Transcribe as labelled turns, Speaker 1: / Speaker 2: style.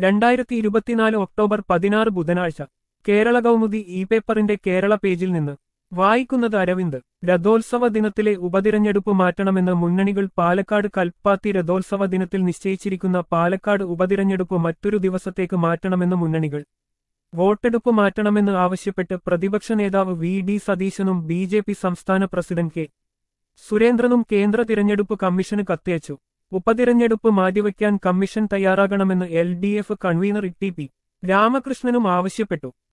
Speaker 1: രണ്ടായിരത്തി ഇരുപത്തിനാല് ഒക്ടോബർ പതിനാറ് ബുധനാഴ്ച കേരള കൗമുദി ഇ പേപ്പറിന്റെ കേരള പേജിൽ നിന്ന് വായിക്കുന്നത് അരവിന്ദ് രഥോത്സവ ദിനത്തിലെ ഉപതിരഞ്ഞെടുപ്പ് മാറ്റണമെന്ന് മുന്നണികൾ പാലക്കാട് കൽപ്പാത്തി രഥോത്സവ ദിനത്തിൽ നിശ്ചയിച്ചിരിക്കുന്ന പാലക്കാട് ഉപതിരഞ്ഞെടുപ്പ് മറ്റൊരു ദിവസത്തേക്ക് മാറ്റണമെന്ന് മുന്നണികൾ വോട്ടെടുപ്പ് മാറ്റണമെന്ന് ആവശ്യപ്പെട്ട് പ്രതിപക്ഷ നേതാവ് വി ഡി സതീശനും ബി ജെ പി സംസ്ഥാന പ്രസിഡന്റ് കെ സുരേന്ദ്രനും കേന്ദ്ര തിരഞ്ഞെടുപ്പ് കമ്മീഷന് കത്തയച്ചു ഉപതിരഞ്ഞെടുപ്പ് മാറ്റിവയ്ക്കാൻ കമ്മീഷൻ തയ്യാറാകണമെന്ന് L D F convener T P രാമകൃഷ്ണനും ആവശ്യപ്പെട്ടു